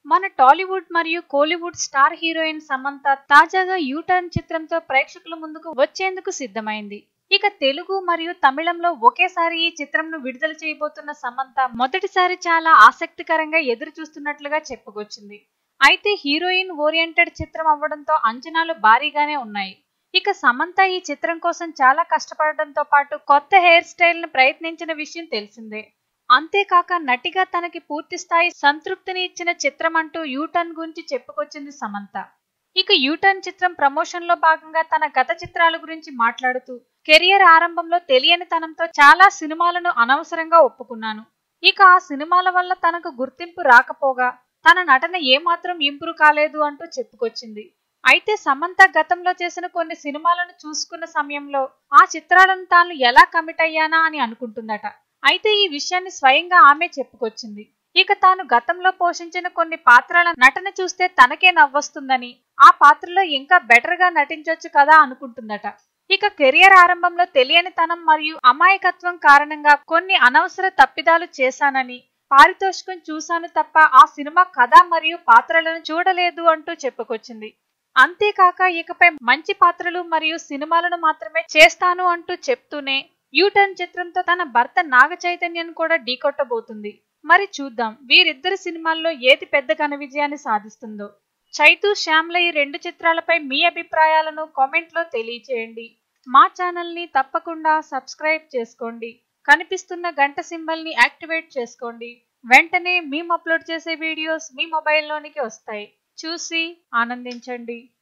మన టాలీవుడ్ మరియు Kollywood star heroine Samantha తాజాగా యూటర్న్ చిత్రంతో ప్రేక్షకుల ముందుకు వచ్చేందుకు సిద్ధమైంది ఇక తెలుగు మరియు తమిళంలో ఒకేసారి ఈ చిత్రంను విడుదల చేయబోతున్న సమంత మొదటిసారి చాలా ఆసక్తికరంగా ఎదురు చూస్తున్నట్లుగా చెప్పుకొచ్చింది అయితే హీరోయిన్ ఓరియంటెడ్ చిత్రం అవ్వడంతో అంచనాలు భారీగానే ఉన్నాయి ఇక సమంత ఈ చిత్రం కోసం చాలా కష్టపడడంతో పాటు కొత్త హెయిర్ స్టైల్ ను ప్రయత్నించిన విషయం తెలిసిందే అంతేకాక నటిగా తనకి పూర్తి స్థాయి సంతృప్తిని ఇచ్చిన చిత్రం అంటూ యూటర్న్ గురించి చెప్పుకొచ్చింది సమంత ఇక యూటర్న్ చిత్రం ప్రమోషన్ లో భాగంగా తన గత చిత్రాల గురించి మాట్లాడుతూ కెరియర్ ఆరంభంలో తెలియని తనంతో చాలా సినిమాలను అనవసరంగా ఒప్పుకున్నాను ఇక ఆ సినిమాల వల్ల తనకు గుర్తింపు రాకపోగా తన నటన ఏమాత్రం ఇంప్రూవ్ కాలేదు అంటూ చెప్పుకొచ్చింది అయితే సమంత గతంలో చేసిన కొన్ని సినిమాలను చూసుకున్న సమయంలో ఆ చిత్రాలను తాను ఎలా కమిట్ అయ్యానా అని అనుకుంటుందట అయితే ఈ విషయాన్ని స్వయంగా ఆమె చెప్పుకొచ్చింది ఇక తాను గతంలో పోషించిన కొన్ని పాత్రల నటన చూస్తే తనకే నవ్వొస్తుందని ఆ పాత్రలో ఇంకా బెటర్ గా నటించొచ్చు కదా అనుకుంటుందట ఇక కెరియర్ ఆరంభంలో తెలియని తనం మరియు అమాయకత్వం కారణంగా కొన్ని అనవసర తప్పిదాలు చేశానని పారితోషికం చూశాను తప్ప ఆ సినిమా కథ మరియు పాత్రలను చూడలేదు అంటూ చెప్పుకొచ్చింది అంతేకాక ఇకపై మంచి పాత్రలు మరియు సినిమాలను మాత్రమే చేస్తాను అంటూ చెప్తూనే యూటర్న్ చిత్రంతో తన భర్త నాగ చైతన్యను కూడా ఢీకొట్టబోతుంది మరి చూద్దాం వీరిద్దరి సినిమాల్లో ఏది పెద్ద ఘన విజయాన్ని సాధిస్తుందో చైతు శ్యామ్ల ఈ రెండు చిత్రాలపై మీ అభిప్రాయాలను కామెంట్లో తెలియచేయండి మా ఛానల్ని తప్పకుండా సబ్స్క్రైబ్ చేసుకోండి కనిపిస్తున్న గంట సింబల్ని యాక్టివేట్ చేసుకోండి వెంటనే మేము అప్లోడ్ చేసే వీడియోస్ మీ మొబైల్లోనికి వస్తాయి చూసి ఆనందించండి